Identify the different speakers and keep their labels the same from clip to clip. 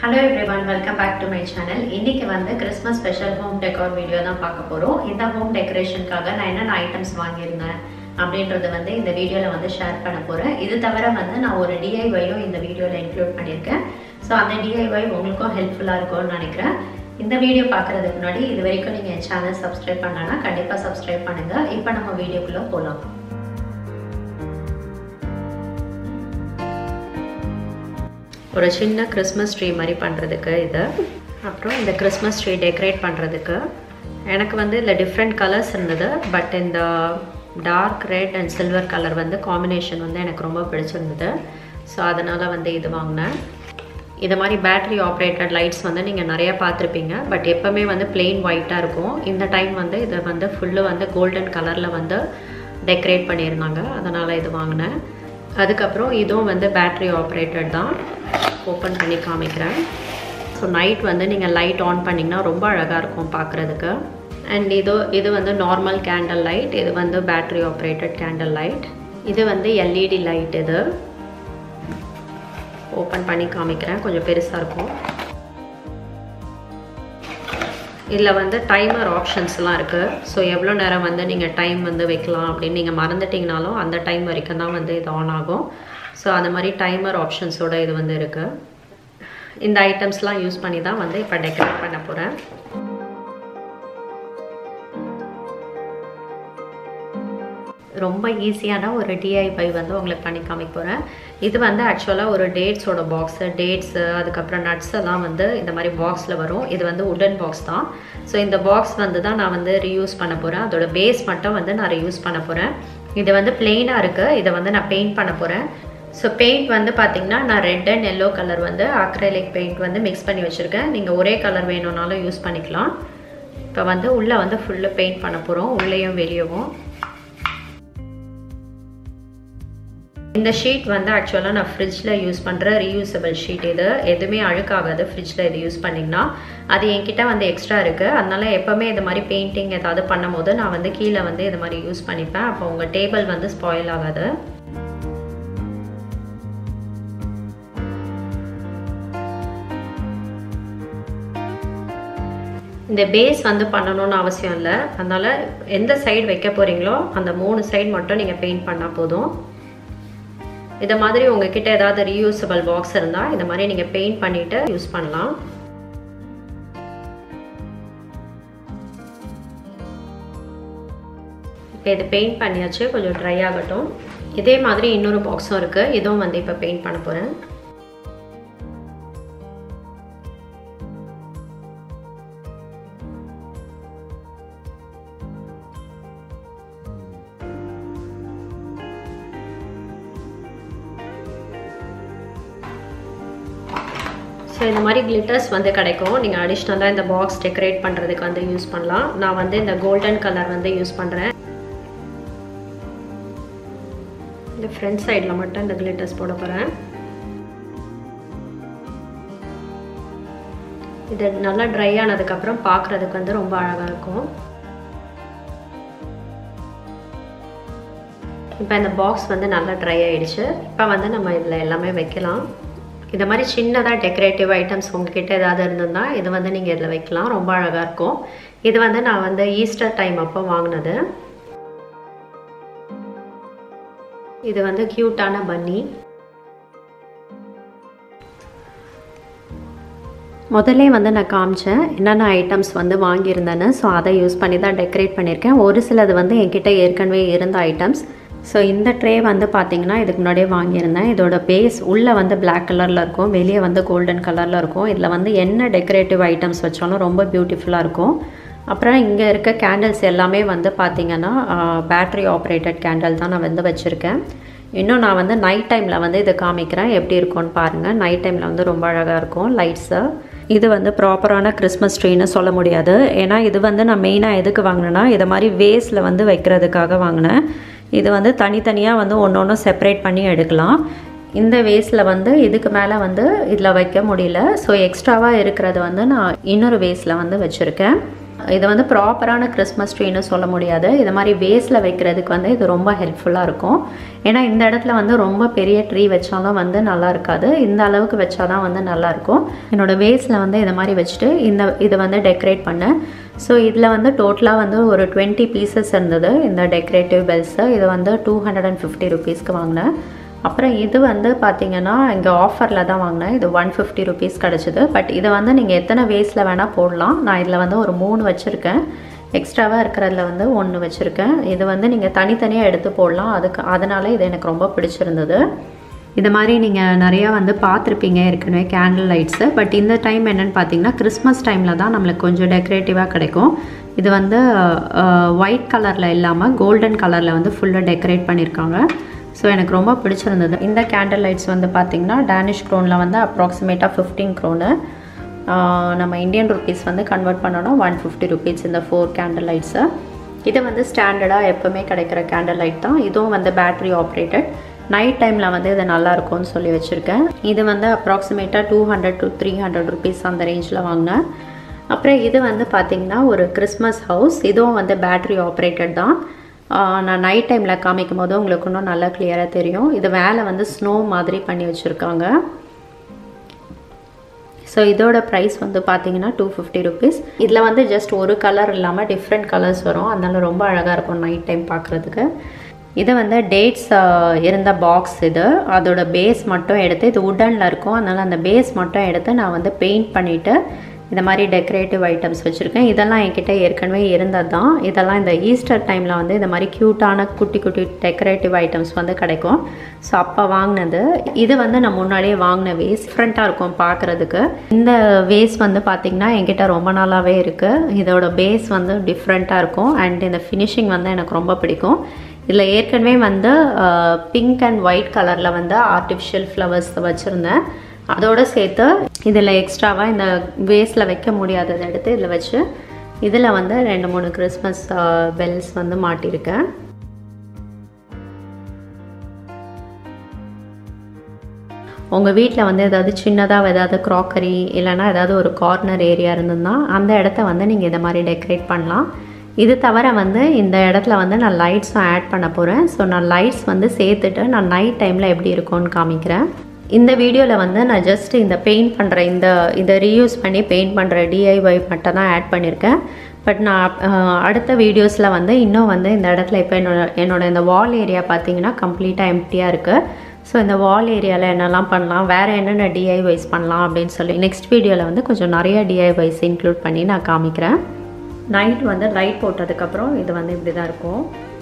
Speaker 1: hello everyone welcome back to my channel இன்னைக்கு வந்து Christmas special home decor video தான் பார்க்க போகிறோம் இந்த ஹோம் டெக்கரேஷனுக்காக நான் என்னென்ன ஐட்டம்ஸ் வாங்கியிருந்தேன் அப்படின்றத வந்து இந்த வீடியோவில் வந்து ஷேர் பண்ண போகிறேன் இது தவிர வந்து நான் ஒரு டிஐஒயும் இந்த வீடியோவில் இன்க்ளூட் பண்ணியிருக்கேன் ஸோ அந்த டிஐஒய் உங்களுக்கும் ஹெல்ப்ஃபுல்லாக இருக்கும்னு நினைக்கிறேன் இந்த வீடியோ பார்க்குறதுக்கு முன்னாடி இது வரைக்கும் நீங்கள் என் சேனல் சப்ஸ்கிரைப் பண்ணலன்னா கண்டிப்பாக சப்ஸ்கிரைப் பண்ணுங்கள் இப்போ நம்ம வீடியோக்குள்ளே போகலாம் ஒரு சின்ன கிறிஸ்மஸ் ட்ரீ மாதிரி பண்ணுறதுக்கு இது அப்புறம் இந்த கிறிஸ்மஸ் ட்ரீ டெக்கரேட் பண்ணுறதுக்கு எனக்கு வந்து இதில் டிஃப்ரெண்ட் கலர்ஸ் இருந்தது பட் இந்த dark red and silver colour வந்து காம்பினேஷன் வந்து எனக்கு ரொம்ப பிடிச்சிருந்தது ஸோ அதனால் வந்து இது வாங்கினேன் இது மாதிரி பேட்ரி ஆப்ரேட்டட் லைட்ஸ் வந்து நீங்கள் நிறையா பார்த்துருப்பீங்க பட் எப்போவுமே வந்து பிளெயின் ஒயிட்டாக இருக்கும் இந்த டைம் வந்து இதை வந்து ஃபுல்லு வந்து கோல்டன் கலரில் வந்து டெக்கரேட் பண்ணியிருந்தாங்க அதனால் இது வாங்கினேன் அதுக்கப்புறம் இதுவும் வந்து பேட்ரி ஆப்ரேட்டட் தான் ஓப்பன் பண்ணி காமிக்கிறேன் ஸோ நைட் வந்து நீங்கள் லைட் ஆன் பண்ணிங்கன்னா ரொம்ப அழகாக இருக்கும் பார்க்குறதுக்கு அண்ட் இது இது வந்து நார்மல் கேண்டில் லைட் இது வந்து பேட்ரி ஆப்ரேட்டட் கேண்டில் லைட் இது வந்து எல்இடி லைட் இது ஓப்பன் பண்ணி காமிக்கிறேன் கொஞ்சம் பெருசாக இருக்கும் இதில் வந்து டைமர் ஆப்ஷன்ஸ்லாம் இருக்குது ஸோ எவ்வளோ நேரம் வந்து நீங்கள் டைம் வந்து வைக்கலாம் அப்படின்னு நீங்கள் மறந்துட்டிங்கனாலும் அந்த டைம் வரைக்கும் தான் வந்து இது ஆன் ஆகும் ஸோ அந்த மாதிரி டைமர் ஆப்ஷன்ஸோட இது வந்து இருக்குது இந்த ஐட்டம்ஸ்லாம் யூஸ் பண்ணி தான் வந்து இப்போ டெக்கரேட் பண்ண போகிறேன் ரொம்ப ஈஸியான ஒரு டிஐபை வந்து உங்களுக்கு பண்ணி காமிக்க போகிறேன் இது வந்து ஆக்சுவலாக ஒரு டேட்ஸோட பாக்ஸு டேட்ஸு அதுக்கப்புறம் நட்ஸ் எல்லாம் வந்து இந்த மாதிரி பாக்ஸில் வரும் இது வந்து உடன் பாக்ஸ் தான் ஸோ இந்த பாக்ஸ் வந்து தான் நான் வந்து ரீயூஸ் பண்ண போகிறேன் அதோட பேஸ் மட்டும் வந்து நான் ரீயூஸ் பண்ண போகிறேன் இது வந்து பிளெயினாக இருக்குது இதை வந்து நான் பெயிண்ட் பண்ண போகிறேன் ஸோ பெயிண்ட் வந்து பார்த்திங்கன்னா நான் ரெட் அண்ட் எல்லோ கலர் வந்து அக்ரலிக் பெயிண்ட் வந்து மிக்ஸ் பண்ணி வச்சுருக்கேன் நீங்கள் ஒரே கலர் வேணும்னாலும் யூஸ் பண்ணிக்கலாம் இப்போ வந்து உள்ளே வந்து ஃபுல்லு பெயிண்ட் பண்ண போகிறோம் உள்ளேயும் வெளியவும் இந்த ஷீட் வந்து ஆக்சுவலாக நான் ஃப்ரிட்ஜில் யூஸ் பண்ணுற ரீயூசபிள் ஷீட் இது எதுவுமே அழுக்காகாது ஃப்ரிட்ஜில் இது யூஸ் பண்ணிங்கன்னா அது என்கிட்ட வந்து எக்ஸ்ட்ரா இருக்குது அதனால எப்போவுமே இது மாதிரி பெயிண்டிங் ஏதாவது பண்ணும்போது நான் வந்து கீழே வந்து இது மாதிரி யூஸ் பண்ணிப்பேன் அப்போ உங்கள் டேபிள் வந்து ஸ்பாயில் ஆகாது இந்த பேஸ் வந்து பண்ணணும்னு அவசியம் இல்லை அதனால் எந்த சைடு வைக்க போகிறீங்களோ அந்த மூணு சைடு மட்டும் நீங்கள் பெயிண்ட் பண்ணால் போதும் இதை மாதிரி உங்ககிட்ட ஏதாவது ரீயூசபிள் பாக்ஸ் இருந்தால் இந்த மாதிரி நீங்கள் பெயிண்ட் பண்ணிவிட்டு யூஸ் பண்ணலாம் இப்போ இது பெயிண்ட் பண்ணியாச்சு கொஞ்சம் ட்ரை ஆகட்டும் இதே மாதிரி இன்னொரு பாக்ஸும் இருக்குது இதுவும் வந்து இப்போ பெயிண்ட் பண்ண போகிறேன் ஸோ இந்த மாதிரி கிளிட்டர்ஸ் வந்து கிடைக்கும் நீங்கள் அடிஷ்னலாக இந்த பாக்ஸ் டெக்கரேட் பண்ணுறதுக்கு வந்து யூஸ் பண்ணலாம் நான் வந்து இந்த கோல்டன் கலர் வந்து யூஸ் பண்ணுறேன் இந்த ஃப்ரண்ட் சைடில் மட்டும் இந்த கிளிட்டர்ஸ் போட போகிறேன் இது நல்லா ட்ரை ஆனதுக்கப்புறம் பார்க்குறதுக்கு வந்து ரொம்ப அழகாக இருக்கும் இப்போ இந்த பாக்ஸ் வந்து நல்லா ட்ரை ஆகிடுச்சு இப்போ வந்து நம்ம இதில் எல்லாமே வைக்கலாம் இந்த மாதிரி சின்னதாக டெக்கரேட்டிவ் ஐட்டம்ஸ் உங்ககிட்ட ஏதாவது இருந்ததுன்னா இது வந்து நீங்கள் இதில் வைக்கலாம் ரொம்ப அழகாக இருக்கும் இது வந்து நான் வந்து ஈஸ்டர் டைம் அப்போ வாங்கினது இது வந்து க்யூட்டான பன்னி முதல்ல வந்து நான் காமிச்சேன் என்னென்ன ஐட்டம்ஸ் வந்து வாங்கியிருந்தேன்னு ஸோ அதை யூஸ் பண்ணி தான் டெக்கரேட் பண்ணியிருக்கேன் ஒரு சிலது வந்து என்கிட்ட ஏற்கனவே இருந்த ஐட்டம்ஸ் ஸோ இந்த ட்ரே வந்து பார்த்திங்கன்னா இதுக்கு முன்னாடியே வாங்கியிருந்தேன் இதோட பேஸ் உள்ளே வந்து பிளாக் கலரில் இருக்கும் வெளியே வந்து கோல்டன் கலரில் இருக்கும் இதில் வந்து என்ன டெக்கரேட்டிவ் ஐட்டம்ஸ் வச்சாலும் ரொம்ப பியூட்டிஃபுல்லாக இருக்கும் அப்புறம் இங்கே இருக்க கேண்டில்ஸ் எல்லாமே வந்து பார்த்திங்கன்னா பேட்ரி ஆப்ரேட்டட் கேண்டில் தான் நான் வந்து வச்சுருக்கேன் இன்னும் நான் வந்து நைட் டைமில் வந்து இதை காமிக்கிறேன் எப்படி இருக்கும்னு பாருங்கள் நைட் டைமில் வந்து ரொம்ப அழகாக இருக்கும் லைட்ஸு இது வந்து ப்ராப்பரான கிறிஸ்மஸ் ட்ரீன்னு சொல்ல முடியாது ஏன்னா இது வந்து நான் மெயினாக எதுக்கு வாங்கினேன்னா இதை மாதிரி வேஸில் வந்து வைக்கிறதுக்காக வாங்கினேன் இது வந்து தனித்தனியாக வந்து ஒன்று ஒன்று செப்பரேட் பண்ணி எடுக்கலாம் இந்த வேஸில் வந்து இதுக்கு மேலே வந்து இதில் வைக்க முடியல ஸோ எக்ஸ்ட்ராவாக இருக்கிறது வந்து நான் இன்னொரு வேஸில் வந்து வச்சுருக்கேன் இது வந்து ப்ராப்பரான கிறிஸ்மஸ் ட்ரீன்னு சொல்ல முடியாது இது மாதிரி வேஸில் வைக்கிறதுக்கு வந்து இது ரொம்ப ஹெல்ப்ஃபுல்லாக இருக்கும் ஏன்னா இந்த இடத்துல வந்து ரொம்ப பெரிய ட்ரீ வச்சாலும் வந்து நல்லா இருக்காது இந்த அளவுக்கு வச்சாதான் வந்து நல்லாயிருக்கும் என்னோடய வேஸில் வந்து இதை மாதிரி வச்சுட்டு இந்த இதை வந்து டெக்கரேட் பண்ணேன் ஸோ இதில் வந்து டோட்டலாக வந்து ஒரு டுவெண்ட்டி பீசஸ் இருந்தது இந்த டெக்கரேட்டிவ் பெல்ஸு இது வந்து டூ ஹண்ட்ரட் அண்ட் ஃபிஃப்டி ருபீஸ்க்கு வாங்கினேன் அப்புறம் இது வந்து பார்த்தீங்கன்னா இங்கே ஆஃபரில் தான் வாங்கினேன் இது ஒன் ஃபிஃப்டி ருபீஸ் கிடச்சிது பட் இதை வந்து நீங்கள் எத்தனை வேஸில் வேணால் போடலாம் நான் இதில் வந்து ஒரு மூணு வச்சுருக்கேன் எக்ஸ்ட்ராவாக இருக்கிறதுல வந்து ஒன்று வச்சுருக்கேன் இது வந்து நீங்கள் தனித்தனியாக எடுத்து போடலாம் அதுக்கு அதனால் இது எனக்கு ரொம்ப பிடிச்சிருந்தது இது மாதிரி நீங்கள் நிறையா வந்து பார்த்துருப்பீங்க ஏற்கனவே கேண்டில் லைட்ஸு பட் இந்த டைம் என்னென்னு பார்த்தீங்கன்னா கிறிஸ்மஸ் டைமில் தான் நம்மளுக்கு கொஞ்சம் டெக்கரேட்டிவாக கிடைக்கும் இது வந்து ஒயிட் கலரில் இல்லாமல் கோல்டன் கலரில் வந்து ஃபுல்லாக டெக்கரேட் பண்ணியிருக்காங்க ஸோ எனக்கு ரொம்ப பிடிச்சிருந்தது இந்த கேண்டில் லைட்ஸ் வந்து பார்த்திங்கன்னா டேனிஷ் க்ரோனில் வந்து அப்ராக்சிமேட்டாக ஃபிஃப்டீன் க்ரோனு நம்ம இந்தியன் ருபீஸ் வந்து கன்வெர்ட் பண்ணோன்னா ஒன் ஃபிஃப்டி ருபீஸ் இந்த ஃபோர் கேண்டில் லைட்ஸு இது வந்து ஸ்டாண்டர்டாக எப்போவுமே கிடைக்கிற கேண்டில் லைட் தான் இதுவும் வந்து பேட்ரி ஆப்ரேட்டட் நைட் டைமில் வந்து இது நல்லா இருக்கும்னு சொல்லி வச்சுருக்கேன் இது வந்து அப்ராக்சிமேட்டாக two hundred to three hundred rupees அந்த ரேஞ்சில் வாங்கினேன் அப்புறம் இது வந்து பார்த்திங்கன்னா ஒரு கிறிஸ்மஸ் ஹவுஸ் இதுவும் வந்து பேட்ரி ஆப்ரேட்டட் தான் நான் நைட் டைமில் காமிக்கும் போது உங்களுக்கு இன்னும் நல்லா கிளியராக தெரியும் இது மேலே வந்து ஸ்னோ மாதிரி பண்ணி வச்சுருக்காங்க ஸோ இதோட ப்ரைஸ் வந்து பார்த்தீங்கன்னா டூ ஃபிஃப்டி ருபீஸ் இதில் வந்து ஜஸ்ட் ஒரு கலர் இல்லாமல் டிஃப்ரெண்ட் கலர்ஸ் வரும் அதனால ரொம்ப அழகாக இருக்கும் நைட் டைம் பார்க்குறதுக்கு இது வந்து டேட்ஸ் இருந்த பாக்ஸ் இது அதோட பேஸ் மட்டும் எடுத்து இது உட்டனில் இருக்கும் அதனால் அந்த பேஸ் மட்டும் எடுத்து நான் வந்து பெயிண்ட் பண்ணிவிட்டு இந்த மாதிரி டெக்கரேட்டிவ் ஐட்டம்ஸ் வச்சுருக்கேன் இதெல்லாம் என்கிட்ட ஏற்கனவே இருந்தது தான் இதெல்லாம் இந்த ஈஸ்டர் டைமில் வந்து இந்த மாதிரி க்யூட்டான குட்டி குட்டி டெக்கரேட்டிவ் ஐட்டம்ஸ் வந்து கிடைக்கும் ஸோ அப்போ வாங்கினது இது வந்து நான் முன்னாடியே வாங்கின வேஸ் டிஃப்ரெண்ட்டாக இருக்கும் பார்க்குறதுக்கு இந்த வேஸ் வந்து பார்த்திங்கன்னா என்கிட்ட ரொம்ப நாளாகவே இருக்குது இதோட பேஸ் வந்து டிஃப்ரெண்ட்டாக இருக்கும் அண்ட் இந்த ஃபினிஷிங் வந்து எனக்கு ரொம்ப பிடிக்கும் இதில் ஏற்கனவே வந்து பிங்க் அண்ட் ஒயிட் கலரில் வந்து ஆர்டிஃபிஷியல் ஃப்ளவர்ஸ் வச்சுருந்தேன் அதோடு சேர்த்து இதில் எக்ஸ்ட்ராவாக இந்த வேஸில் வைக்க முடியாததை எடுத்து இதில் வச்சு இதில் வந்து ரெண்டு மூணு கிறிஸ்மஸ் பெல்ஸ் வந்து மாட்டியிருக்கேன் உங்கள் வீட்டில் வந்து ஏதாவது சின்னதாக ஏதாவது க்ராக்கரி இல்லைனா ஏதாவது ஒரு கார்னர் ஏரியா இருந்ததுன்னா அந்த இடத்த வந்து நீங்கள் இதை மாதிரி டெக்கரேட் பண்ணலாம் இது தவிர வந்து இந்த இடத்துல வந்து நான் லைட்ஸும் ஆட் பண்ண போகிறேன் ஸோ நான் லைட்ஸ் வந்து சேர்த்துட்டு நான் நைட் டைமில் எப்படி இருக்கும்னு காமிக்கிறேன் இந்த வீடியோவில் வந்து நான் ஜஸ்ட் இந்த பெயிண்ட் பண்ணுற இந்த இதை ரீயூஸ் பண்ணி பெயிண்ட் பண்ணுற டிஐஒய் மட்டும் தான் ஆட் பண்ணியிருக்கேன் பட் நான் அடுத்த வீடியோஸில் வந்து இன்னும் வந்து இந்த இடத்துல இப்போ என்னோட என்னோட இந்த வால் ஏரியா பார்த்தீங்கன்னா கம்ப்ளீட்டாக எம்டியாக இருக்குது ஸோ இந்த வால் ஏரியாவில் என்னெல்லாம் பண்ணலாம் வேறு என்னென்ன டிஐஒய்ஸ் பண்ணலாம் அப்படின்னு சொல்லி நெக்ஸ்ட் வீடியோவில் வந்து கொஞ்சம் நிறைய டிஐஒய்ஸ் இன்க்ளூட் பண்ணி நான் காமிக்கிறேன் நைட் வந்து லைட் போட்டதுக்கப்புறம் இது வந்து இப்படி தான் இருக்கும்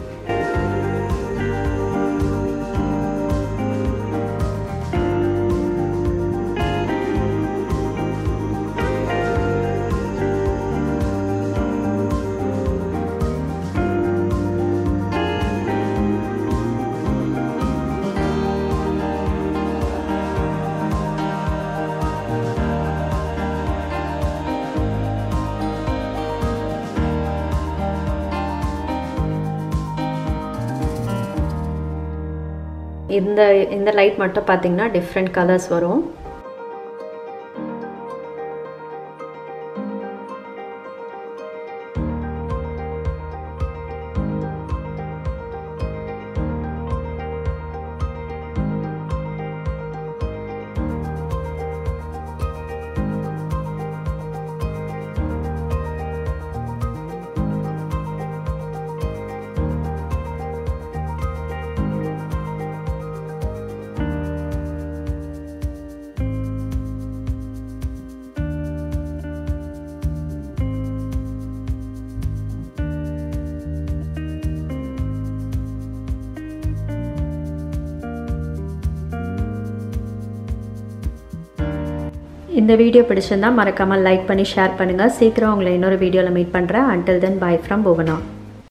Speaker 1: இந்த இந்த லைட் மட்டும் பார்த்தீங்கன்னா டிஃப்ரெண்ட் கலர்ஸ் வரும் இந்த வீடியோ பிடிச்சிருந்தா மறக்காமல் லைக் பண்ணி ஷேர் பண்ணுங்கள் சீக்கிரம் உங்களை இன்னொரு வீடியோவில் மீட் பண்ணுறேன் until then bye from Bhuvana